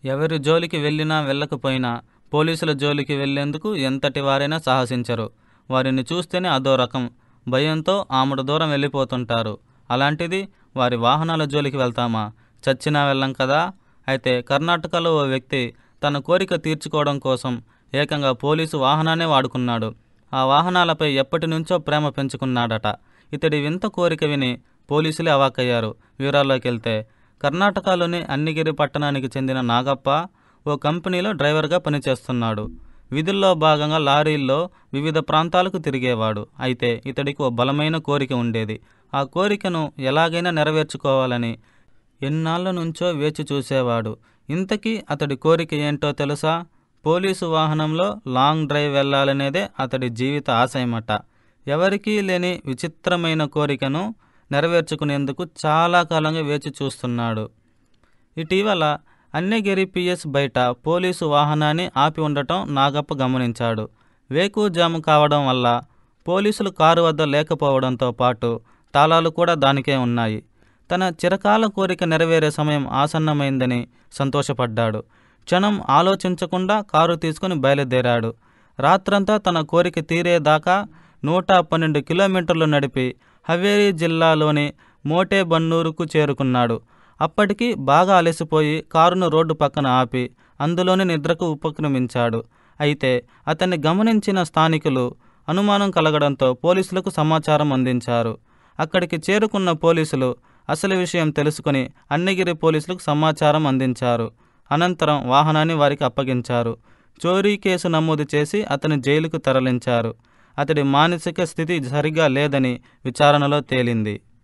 ఎవరి జోలికి వెళ్ళినా వెళ్ళకపోయినా పోలీసుల జోలికి వెళ్లేందుకు ఎంతటి వారైనా సాహసించరు వారిని చూస్తేనే అదో రకం భయంతో ఆమెడు దూరం వెళ్ళిపోతుంటారు అలాంటిది వారి వాహనాల జోలికి వెళ్తామా చచ్చినా వెళ్ళం కదా అయితే కర్ణాటకలో ఓ వ్యక్తి తన కోరిక తీర్చుకోవడం కోసం ఏకంగా పోలీసు వాహనాన్నే వాడుకున్నాడు ఆ వాహనాలపై ఎప్పటి నుంచో ప్రేమ పెంచుకున్నాడట ఇతడి వింత కోరిక విని పోలీసులే అవాక్కయ్యారు వివరాల్లోకి వెళ్తే కర్ణాటకలోని అన్నిగిరి పట్టణానికి చెందిన నాగప్ప ఓ కంపెనీలో డ్రైవర్గా పనిచేస్తున్నాడు విధుల్లో భాగంగా లారీల్లో వివిధ ప్రాంతాలకు తిరిగేవాడు అయితే ఇతడికి ఓ బలమైన కోరిక ఉండేది ఆ కోరికను ఎలాగైనా నెరవేర్చుకోవాలని ఎన్నాళ్ళ నుంచో వేచి చూసేవాడు ఇంతకీ అతడి కోరిక ఏంటో తెలుసా పోలీసు వాహనంలో లాంగ్ డ్రైవ్ వెళ్ళాలనేదే అతడి జీవిత ఆశయమట ఎవరికీ లేని విచిత్రమైన కోరికను నెరవేర్చుకునేందుకు చాలా కాలంగా వేచి చూస్తున్నాడు ఇటీవల అన్నగిరి పిఎస్ బయట పోలీసు వాహనాన్ని ఆపి ఉండటం నాగప్ప గమనించాడు వేకుజాము కావడం వల్ల పోలీసులు కారు వద్ద లేకపోవడంతో పాటు తాళాలు కూడా దానికే ఉన్నాయి తన చిరకాల కోరిక నెరవేరే సమయం ఆసన్నమైందని సంతోషపడ్డాడు క్షణం ఆలోచించకుండా కారు తీసుకుని బయలుదేరాడు రాత్రంతా తన కోరిక తీరేదాకా నూట పన్నెండు కిలోమీటర్లు నడిపి హవేరీ జిల్లాలోని మోటేబన్నూరుకు చేరుకున్నాడు అప్పటికి బాగా అలసిపోయి కారును రోడ్డు పక్కన ఆపి అందులోని నిద్రకు ఉపక్రమించాడు అయితే అతన్ని గమనించిన స్థానికులు అనుమానం కలగడంతో పోలీసులకు సమాచారం అందించారు అక్కడికి చేరుకున్న పోలీసులు అసలు విషయం తెలుసుకుని అన్నగిరి పోలీసులకు సమాచారం అందించారు అనంతరం వాహనాన్ని వారికి అప్పగించారు చోరీ కేసు నమోదు చేసి అతని జైలుకు తరలించారు అతడి మానసిక స్థితి సరిగా లేదని విచారణలో తేలింది